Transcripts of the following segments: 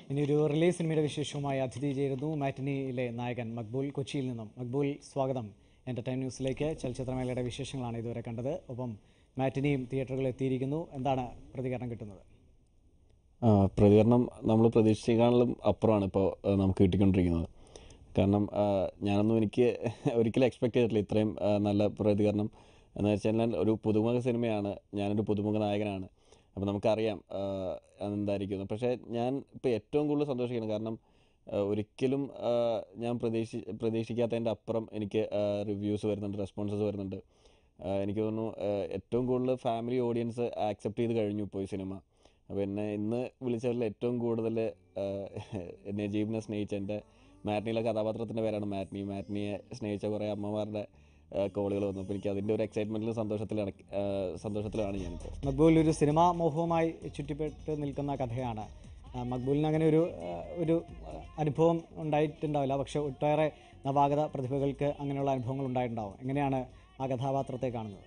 ഇനി ഒരു റിലീസ് സിനിമയുടെ വിശേഷവുമായി അതിഥി ചേരുന്നു മാറ്റിനിയിലെ നായകൻ മക്ബൂൽ കൊച്ചിയിൽ നിന്നും മക്ബൂൽ സ്വാഗതം എൻ്റർടൈൻ ന്യൂസിലേക്ക് ചലച്ചിത്രമേളയുടെ വിശേഷങ്ങളാണ് ഇതുവരെ കണ്ടത് ഒപ്പം മാറ്റിനിയും തിയേറ്ററുകളിൽ എത്തിയിരിക്കുന്നു എന്താണ് പ്രതികരണം കിട്ടുന്നത് ആ, പ്രതികരണം നമ്മൾ പ്രതീക്ഷിച്ചേക്കാളും അപ്പുറമാണ് ഇപ്പോൾ നമുക്ക് കിട്ടിക്കൊണ്ടിരിക്കുന്നത് കാരണം ആ, ഞാനൊന്നും എനിക്ക് ഒരിക്കലും എക്സ്പെക്ട് ചെയ്തിട്ടില്ല ഇത്രയും ആ, നല്ല പ്രതികരണം എന്ന് വെച്ചാൽ ഒരു പുതുമുഖ സിനിമയാണ് ഞാനൊരു പുതുമുഖ നായകനാണ് അപ്പോൾ നമുക്കറിയാം ആ, അതെന്തായിരിക്കും എന്ന്. പക്ഷേ ഞാൻ ഇപ്പോൾ ഏറ്റവും കൂടുതൽ സന്തോഷിക്കണം കാരണം ആ, ഒരിക്കലും ആ, ഞാൻ പ്രതീക്ഷി പ്രതീക്ഷിക്കാത്തതിൻ്റെ അപ്പുറം എനിക്ക് റിവ്യൂസ് വരുന്നുണ്ട് റെസ്പോൺസസ് വരുന്നുണ്ട് ആ, എനിക്ക് തോന്നുന്നു ആ, ഏറ്റവും കൂടുതൽ ഫാമിലി ഓഡിയൻസ് ആക്സെപ്റ്റ് ചെയ്ത് കഴിഞ്ഞു ഇപ്പോൾ ഈ സിനിമ അപ്പോൾ എന്നെ ഇന്ന് വിളിച്ചവരിൽ ഏറ്റവും കൂടുതൽ നജീബിനെ സ്നേഹിച്ച എൻ്റെ മാറ്റ്നിയിലെ കഥാപാത്രത്തിൻ്റെ പേരാണ് മാറ്റ്നി മാറ്റ്നിയെ സ്നേഹിച്ച കുറേ അമ്മമാരുടെ കോളുകൾ വന്നു അപ്പോൾ എനിക്ക് അതിൻ്റെ ഒരു എക്സൈറ്റ്മെൻറ്റിലും സന്തോഷത്തിലാണ് ആ, സന്തോഷത്തിലാണ് ഞാനിപ്പോൾ മക്ബൂൽ ഒരു സിനിമാ മോഹവുമായി ചുറ്റിപ്പെട്ട് നിൽക്കുന്ന കഥയാണ് ആ, മക്ബൂലിന് അങ്ങനെ ഒരു ആ, ഒരു ആ, അനുഭവം ഉണ്ടായിട്ടുണ്ടാവില്ല പക്ഷേ ഒട്ടേറെ നവാഗത പ്രതിഭകൾക്ക് അങ്ങനെയുള്ള അനുഭവങ്ങൾ ഉണ്ടായിട്ടുണ്ടാവും എങ്ങനെയാണ് ആ കഥാപാത്രത്തെ കാണുന്നത്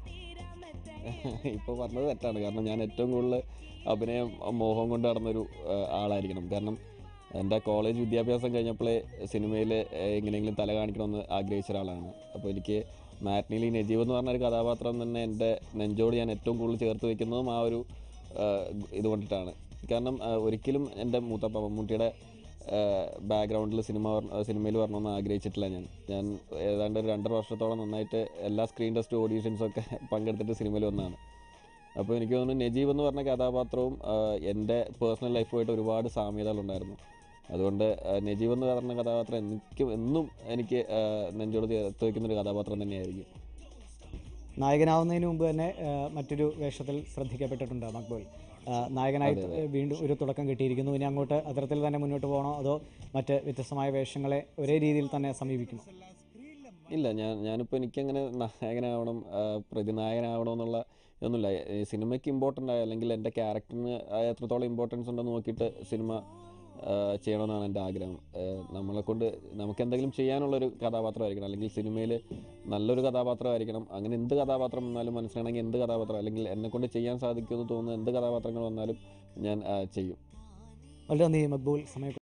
ഇപ്പോൾ പറഞ്ഞത് തെറ്റാണ് കാരണം ഞാൻ ഏറ്റവും കൂടുതൽ അഭിനയം മോഹം കൊണ്ട് നടന്നൊരു ആ, ആളായിരിക്കണം കാരണം എൻ്റെ കോളേജ് വിദ്യാഭ്യാസം കഴിഞ്ഞപ്പോഴേ സിനിമയിൽ എങ്ങനെയെങ്കിലും തല കാണിക്കണമെന്ന് ആഗ്രഹിച്ച ഒരാളാണ് അപ്പോൾ എനിക്ക് മാറ്റ്നിയിൽ ഈ നജീബ് എന്ന് പറഞ്ഞ ഒരു കഥാപാത്രം തന്നെ എൻ്റെ നെഞ്ചോട് ഞാൻ ഏറ്റവും കൂടുതൽ ചേർത്ത് വെക്കുന്നതും ആ ഒരു ആ, ഇത് കൊണ്ടിട്ടാണ് കാരണം ആ, ഒരിക്കലും എൻ്റെ മൂത്തപ്പ മമ്മൂട്ടിയുടെ ബാക്ക്ഗ്രൗണ്ടിൽ സിനിമ സിനിമയിൽ വരണമെന്ന് ആഗ്രഹിച്ചിട്ടില്ല ഞാൻ ഞാൻ ഏതാണ്ട് ഒരു രണ്ടര വർഷത്തോളം നന്നായിട്ട് എല്ലാ സ്ക്രീൻ ടെസ്റ്റ് ഓഡീഷൻസും ഒക്കെ പങ്കെടുത്തിട്ട് സിനിമയിൽ വന്നതാണ് അപ്പോൾ എനിക്ക് തോന്നുന്നു നജീബ് എന്ന് പറഞ്ഞ കഥാപാത്രവും ആ, എൻ്റെ പേഴ്സണൽ ലൈഫുമായിട്ട് ഒരുപാട് സാമ്യതകളുണ്ടായിരുന്നു അതുകൊണ്ട് ആ, നജീബ് എന്ന് പറഞ്ഞ കഥാപാത്രം എനിക്ക് എന്നും എനിക്ക് ആ, നെഞ്ചോട് ചേർത്ത് വയ്ക്കുന്ന ഒരു കഥാപാത്രം തന്നെയായിരിക്കും നായകനാവുന്നതിന് മുമ്പ് തന്നെ ആ, മറ്റൊരു വേഷത്തിൽ ശ്രദ്ധിക്കപ്പെട്ടിട്ടുണ്ട് മക്ബൂൽ ആ, നായകനായി വീണ്ടും ഒരു തുടക്കം കിട്ടിയിരിക്കുന്നു ഇനി അങ്ങോട്ട് അത്തരത്തിൽ തന്നെ മുന്നോട്ട് പോകണോ അതോ മറ്റ് വ്യത്യസ്തമായ വേഷങ്ങളെ ഒരേ രീതിയിൽ തന്നെ സമീപിക്കുമോ ഇല്ല ഞാൻ ഞാനിപ്പോൾ എനിക്കങ്ങനെ നായകനാവണം ആ, പ്രതിനായകനാവണം എന്നുള്ള ഇതൊന്നുമില്ല ഈ സിനിമയ്ക്ക് ഇമ്പോർട്ടൻ്റ് ആയ അല്ലെങ്കിൽ എൻ്റെ ക്യാരക്ടറിന് എത്രത്തോളം ഇമ്പോർട്ടൻസ് ഉണ്ടെന്ന് നോക്കിയിട്ട് സിനിമ ആ, ചെയ്യണമെന്നാണ് എൻ്റെ ആഗ്രഹം ആ, നമ്മളെ കൊണ്ട് നമുക്ക് എന്തെങ്കിലും ചെയ്യാനുള്ളൊരു കഥാപാത്രമായിരിക്കണം അല്ലെങ്കിൽ സിനിമയിൽ നല്ലൊരു കഥാപാത്രമായിരിക്കണം അങ്ങനെ എന്ത് കഥാപാത്രം വന്നാലും മനസ്സിലാണെങ്കിൽ എന്ത് കഥാപാത്രം അല്ലെങ്കിൽ എന്നെ കൊണ്ട് ചെയ്യാൻ സാധിക്കുമെന്ന് തോന്നുന്ന എന്ത് കഥാപാത്രങ്ങൾ വന്നാലും ഞാൻ ആ, ചെയ്യും വളരെ നന്ദി മക്ബൂൽ സമയം